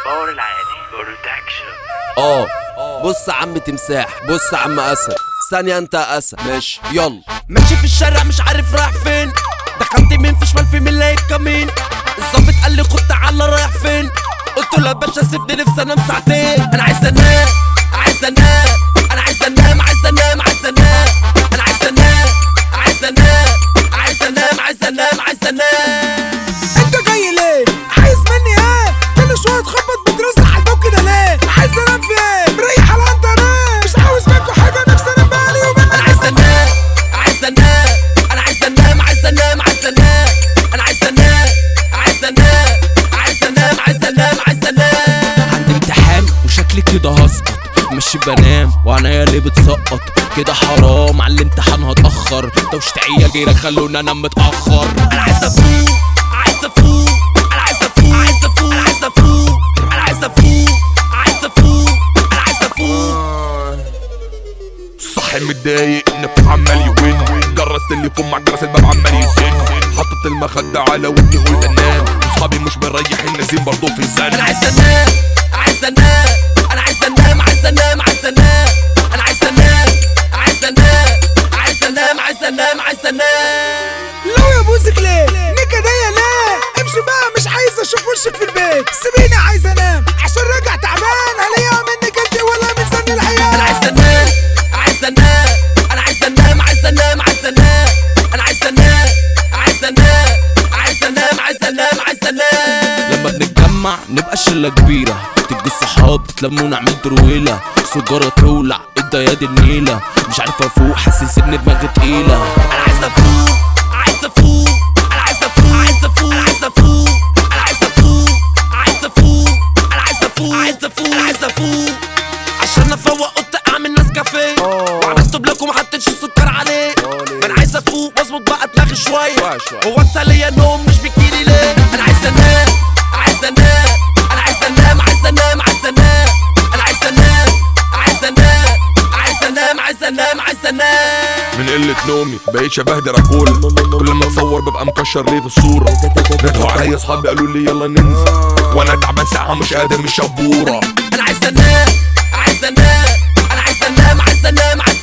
باور العالي برودكشن اه بص يا عم تمساح بص يا عم اسد ثانية انت يا اسد ماشي يلا ماشي في الشارع مش عارف رايح فين دخلت مين في شمال في مين لقيت كمين الظابط قال لي خد تعالى رايح فين قلت له يا باشا سيبني نفسي انام ساعتين انا عايز انام عايز انام انا عايز انام عايز انام عايز انام انا عايز انام عايز انام عايز انام عايز انام عايز انام انت جاي ليه؟ عايز مني ايه؟ كل شويه تخبط بترزع على الباب كده ليه؟ عايز انام في ايه؟ مريح على انت انام مش عاوز منكوا حاجه نفسي انام بقالي يومين انا عايز انام عايز انام انا عايز انام عايز انام عايز انام انا عايز انام عايز انام عايز انام عايز انام عايز انام عندي امتحان وشكلي كده هسقط مش بنام وعينيا اللي بتسقط كده حرام على الامتحان هتاخر دوشة عيال جاية خلوني انام متاخر انا عايز افوق عايز افوق انا عايز افوق عايز افوق انا عايز افوق انا عايز افوق عايز افوق انا عايز افوق صاحي متضايق نفسي عمال يون جرس التليفون مع جرس الباب عمال يزن حطيت المخدة على ودني قلت انام اصحابي مش مريحين نازلين برضه في انا الزن عايز انام عايز انام انا عايز انام عايز انام عايز انام انا عايز انام عايز انام عايز انام عايز انام عايز انام لو يا بوزك ليه؟ نيكا ضيق ليه؟ امشي بقى مش عايز اشوف وشك في البيت سيبيني عايز انام عشان راجع تعبان هلاقيها منك انت ولا من زن انا العيال عايز انام عايز انام انا عايز انام عايز انام عايز انام انا عايز انام عايز انام عايز انام عايز انام عايز انام لما بنتجمع نبقى شله كبيره تبقى الصحاب تتلموا نعمل ترويله سيجاره تولع الدياد النيله مش عارف افوق حاسس ان دماغي تقيله انا عايز افوق عايز افوق انا عايز افوق عايز افوق انا عايز افوق انا عايز افوق عايز افوق انا عايز افوق عايز افوق انا عايز افوق عشان افوق قلت اعمل ناس كافيه وعملت بلوك وما حطيتش السكر عليه ما انا عايز افوق واظبط بقى دماغي شويه هو انت ليا نوم مش بتجيلي ليه انا عايز انام عايز انام انا عايز انام عايز انام عايز انام انا عايز انام عايز انام عايز انام عايز انام عايز انام من قلة نومي بقيت شبه دراكولا كل ما اتصور ببقى مكشر ليه في الصورة ندهوا عليا اصحابي قالوا لي يلا ننزل وانا تعبان ساعة مش قادر مش شبورة انا عايز انام عايز انام انا عايز انام عايز انام عايز